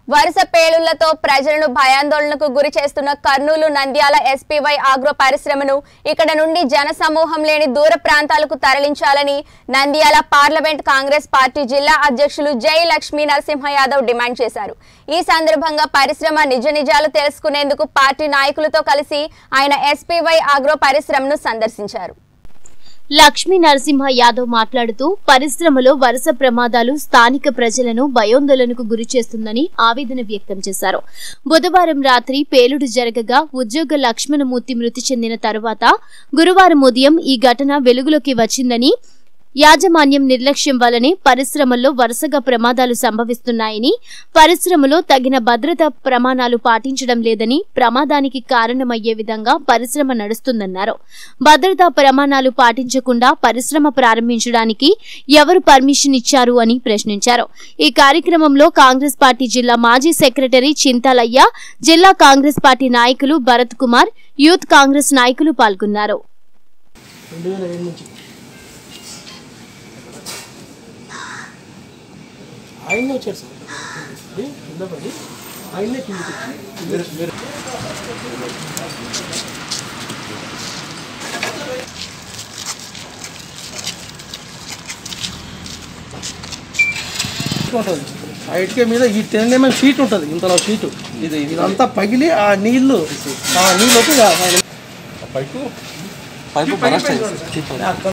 వరుస పేలుళ్లతో ప్రజలను భయాందోళనకు గురి చేస్తున్న కర్నూలు నంద్యాల ఎస్పీవై ఆగ్రో పరిశ్రమను ఇక్కడ నుండి జనసమూహం లేని దూర ప్రాంతాలకు తరలించాలని నంద్యాల పార్లమెంట్ కాంగ్రెస్ పార్టీ జిల్లా అధ్యక్షులు జై లక్ష్మీ నరసింహ యాదవ్ డిమాండ్ చేశారు ఈ సందర్భంగా పరిశ్రమ నిజ నిజాలు తెలుసుకునేందుకు పార్టీ నాయకులతో కలిసి ఆయన ఎస్పీవై ఆగ్రో పరిశ్రమను సందర్శించారు లక్ష్మీ నరసింహ యాదవ్ మాట్లాడుతూ పరిశ్రమలో వరుస ప్రమాదాలు స్థానిక ప్రజలను భయోందోళనకు గురి చేస్తుందని ఆవేదన వ్యక్తం చేశారు బుధవారం రాత్రి పేలుడు జరగగా ఉద్యోగ లక్ష్మణమూర్తి మృతి చెందిన తరువాత గురువారం ఉదయం ఈ ఘటన వెలుగులోకి వచ్చిందని యాజమాన్యం నిర్లక్ష్యం వల్లనే పరిశ్రమల్లో వరుసగా ప్రమాదాలు సంభవిస్తున్నాయని పరిశ్రమలో తగిన భద్రతా ప్రమాణాలు పాటించడం లేదని ప్రమాదానికి కారణమయ్యే విధంగా పరిశ్రమ నడుస్తుందన్నారు భద్రతా ప్రమాణాలు పాటించకుండా పరిశ్రమ ప్రారంభించడానికి ఎవరు పర్మిషన్ ఇచ్చారు అని ప్రశ్నించారు ఈ కార్యక్రమంలో కాంగ్రెస్ పార్టీ జిల్లా మాజీ సెక్రటరీ చింతాలయ్య జిల్లా కాంగ్రెస్ పార్టీ నాయకులు భరత్ కుమార్ యూత్ కాంగ్రెస్ నాయకులు పాల్గొన్నారు రెండు వేల ఏడు నుంచి ఆయన్నే వచ్చాడు సార్ ఇది కింద పడి ఆయన్నే కిందకి వచ్చి మీరు ఉంటుంది ఆ ఇటుక మీద ఈ టెన్ ఎంఎం షీట్ ఉంటుంది ఇంతలో షీటు ఇది ఇదంతా పగిలి ఆ నీళ్లు ఆ నీళ్ళు వచ్చి పైపు పైపు బరస్ట్ అయింది అక్కడ